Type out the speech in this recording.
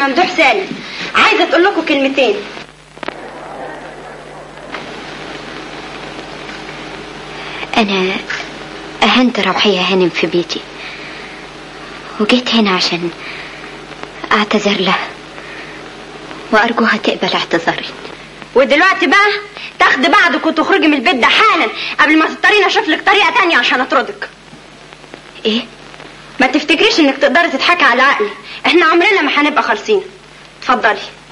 ممدوح سالم عايزه تقول لكم كلمتين أنا أهنت روحية هانم في بيتي وجيت هنا عشان أعتذر لها وأرجوها تقبل اعتذاري ودلوقتي بقى تاخدي بعضك وتخرجي من البيت ده حالا قبل ما تضطريني اشوف لك طريقه تانية عشان اطردك إيه؟ ما تفتكريش انك تقدري تضحكي على عقلي احنا عمرنا ما هنبقى خالصين اتفضلي